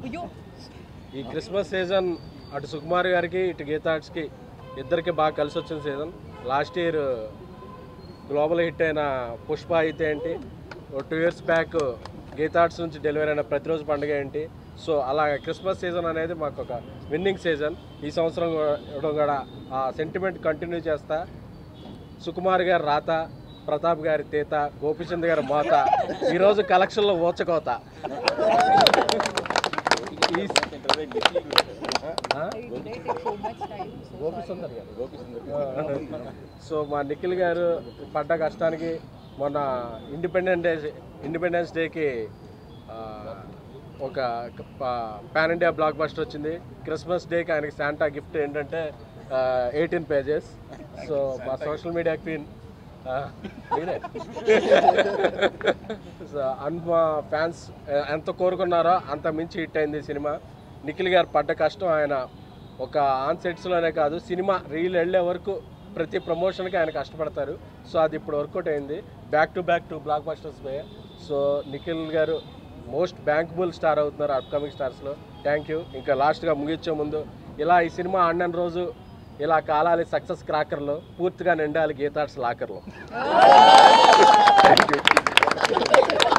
అయ్యో ఈ Christmas season అటు సుకుమార్ గారికి ఇటు గీతార్ట్స్కి ఇద్దరికి బాగా కలిసి వచ్చిన season last year global hit అయిన పుష్ప అయితే ఏంటి ఓ టూ ఇయర్స్ బ్యాక్ గీతార్ట్స్ నుంచి డెలివరీ అయిన ప్రతిరోజు పండుగ ఏంటి సో అలా క్రిస్మస్ సీజన్ అనేది మాకు ఒక విన్నింగ్ సీజన్ ఈ సంవత్సరం కూడా కూడా ఆ సెంటిమెంట్ కంటిన్యూ చేస్తా సుకుమార్ గారి రాత ప్రతాప్ గారి తీత గోపిచంద్ గారి మోత ఈరోజు కలెక్షన్లో ఓచకోత ఈ ఆ? today takes so much time. So Gopi Sundar గారు సో మా నిఖిల్ గారు పడ్డ కష్టానికి మొన్న ఇండిపెండెన్స్ డే ఇండిపెండెన్స్ డేకి ఆ, ఒక పాన్ ఇండియా బ్లాక్ బస్టర్ వచ్చింది క్రిస్మస్ డేకి ఆయనకి శాంటా గిఫ్ట్ ఏంటంటే ఎయిటీన్ పేజెస్ సో మా సోషల్ మీడియా క్వీన్ మీరే సో అన్ మా ఫ్యాన్స్ ఎంత కోరుకున్నారో అంత మించి హిట్ అయింది ఈ సినిమా నిఖిల్ గారు పడ్డ కష్టం ఆయన ఒక ఆన్ సెట్స్లోనే కాదు సినిమా రీల్ వెళ్ళే వరకు ప్రతి ప్రమోషన్కి ఆయన కష్టపడతారు సో అది ఇప్పుడు వర్కౌట్ అయింది back to back to blockbusters పే so Nikhil garu most bankable star అవుతున్నారు అప్కమింగ్ స్టార్స్లో థ్యాంక్ యూ ఇంకా లాస్ట్గా ముగించే ముందు ఇలా ఈ సినిమా ఆడిన రోజు ఇలా కాలాలి సక్సెస్ క్రాకర్లో పూర్తిగా నిండాలి గీతార్ట్స్ లాకర్లో థ్యాంక్ యూ